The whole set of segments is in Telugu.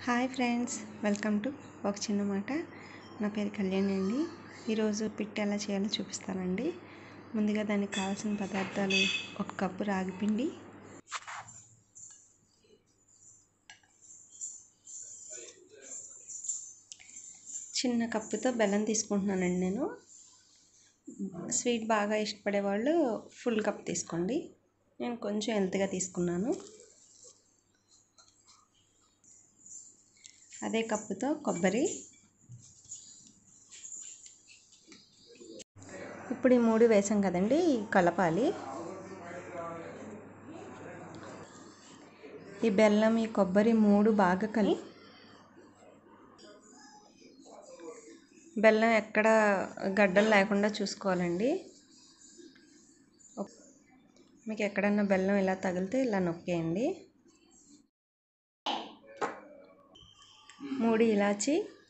హాయ్ ఫ్రెండ్స్ వెల్కమ్ టు ఒక చిన్న మాట నా పేరు కళ్యాణి అండి ఈరోజు పిట్ ఎలా చేయాలో చూపిస్తానండి ముందుగా దానికి కావాల్సిన పదార్థాలు ఒక కప్పు రాగిపిండి చిన్న కప్పుతో బెల్లం తీసుకుంటున్నానండి నేను స్వీట్ బాగా ఇష్టపడే వాళ్ళు ఫుల్ కప్ తీసుకోండి నేను కొంచెం హెల్త్గా తీసుకున్నాను అదే కప్పుతో కొబ్బరి ఇప్పుడు ఈ మూడు వేసాం కదండి కలపాలి ఈ బెల్లం ఈ కొబ్బరి మూడు బాగా కలి బెల్లం ఎక్కడ గడ్డలు లేకుండా చూసుకోవాలండి మీకు ఎక్కడన్నా బెల్లం ఇలా తగిలితే ఇలా నొక్కేయండి మూడు ఇలాచి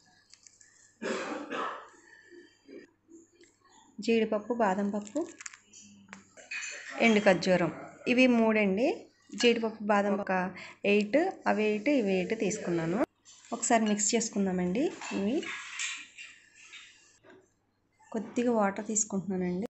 జీడిపప్పు బాదం పప్పు ఎండు ఖర్జూరం ఇవి మూడండి జీడిపప్పు బాదం ఒక ఎయిట్ అవి ఎయిట్ ఇవి ఎయిట్ తీసుకున్నాను ఒకసారి మిక్స్ చేసుకుందామండి ఇవి కొద్దిగా వాటర్ తీసుకుంటున్నానండి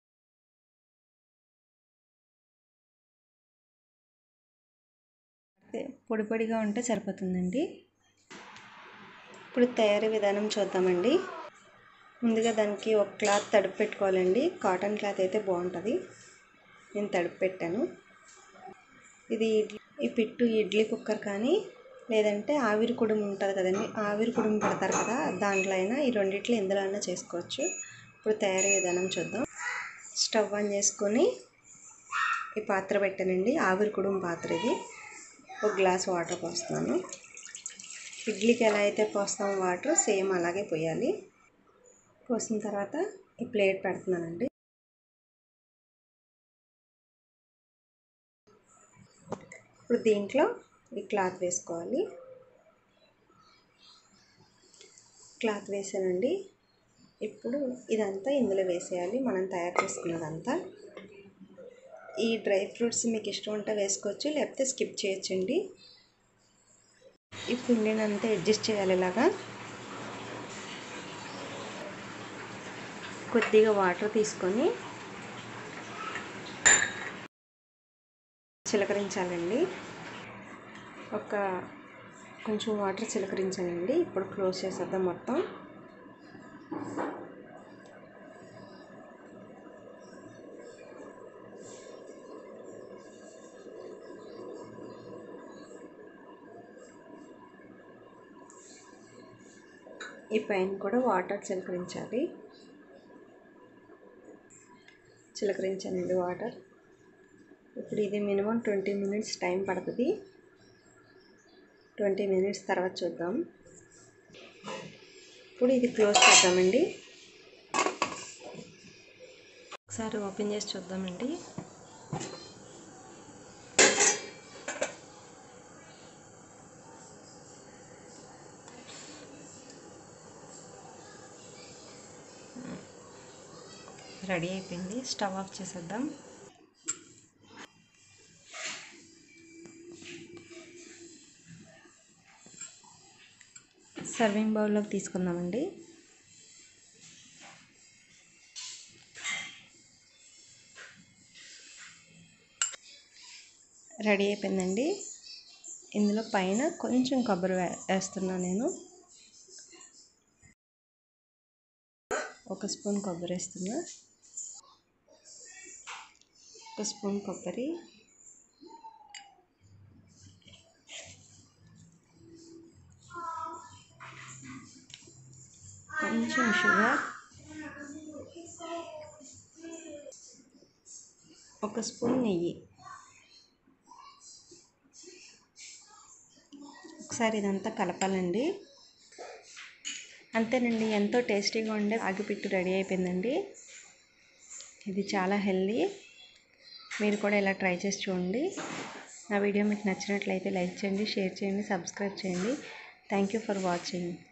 పొడి పొడిగా ఉంటే సరిపోతుందండి ఇప్పుడు తయారీ విధానం చూద్దామండి ముందుగా దానికి ఒక క్లాత్ తడిపి పెట్టుకోవాలండి కాటన్ క్లాత్ అయితే బాగుంటుంది నేను తడిపి పెట్టాను ఇది ఈ పిట్టు ఇడ్లీ కుక్కర్ కానీ లేదంటే ఆవిరి కుడుము ఉంటుంది కదండి ఆవిరి కుడుము పెడతారు కదా దాంట్లో అయినా ఈ రెండిట్లో ఎందులో అయినా చేసుకోవచ్చు ఇప్పుడు తయారీ విధానం చూద్దాం స్టవ్ ఆన్ చేసుకొని ఈ పాత్ర పెట్టానండి ఆవిరి కుడుము పాత్ర ఇది ఒక గ్లాస్ వాటర్ పోస్తున్నాను ఇడ్లీకి ఎలా అయితే పోస్తామో వాటర్ సేమ్ అలాగే పోయాలి పోసిన తర్వాత ఈ ప్లేట్ పెడుతున్నానండి ఇప్పుడు దీంట్లో ఈ క్లాత్ వేసుకోవాలి క్లాత్ వేసానండి ఇప్పుడు ఇదంతా ఇందులో వేసేయాలి మనం తయారు చేసుకున్నదంతా ఈ డ్రై ఫ్రూట్స్ మీకు ఇష్టం ఉంటే వేసుకోవచ్చు లేకపోతే స్కిప్ చేయొచ్చండి ఈ పిండిని అంతా అడ్జస్ట్ చేయాలి ఇలాగా కొద్దిగా వాటర్ తీసుకొని చిలకరించాలండి ఒక కొంచెం వాటర్ చిలకరించాలండి ఇప్పుడు క్లోజ్ చేసేద్దాం మొత్తం ఈ పైన కూడా వాటర్ చిలకరించాలి చిలకరించానండి వాటర్ ఇప్పుడు ఇది మినిమం ట్వంటీ మినిట్స్ టైం పడుతుంది ట్వంటీ మినిట్స్ తర్వాత చూద్దాం ఇప్పుడు ఇది క్లోజ్ చేద్దామండి ఒకసారి ఓపెన్ చేసి చూద్దామండి రెడీ అయిపోయింది స్టవ్ ఆఫ్ చేసేద్దాం సర్వింగ్ బౌల్లోకి తీసుకుందామండి రెడీ అయిపోయిందండి ఇందులో పైన కొంచెం కొబ్బరి వేస్తున్నాను నేను ఒక స్పూన్ కొబ్బరి వేస్తున్నా ఒక స్పూన్ కొబ్బరి కొంచెం షుగర్ ఒక స్పూన్ నెయ్యి ఒకసారి ఇదంతా కలపాలండి అంతేనండి ఎంతో టేస్టీగా ఉండే ఆగిపిట్టు రెడీ అయిపోయిందండి ఇది చాలా హెల్దీ మీరు కూడా ఇలా ట్రై చేసి చూడండి నా వీడియో మీకు నచ్చినట్లయితే లైక్ చేయండి షేర్ చేయండి సబ్స్క్రైబ్ చేయండి థ్యాంక్ యూ ఫర్ వాచింగ్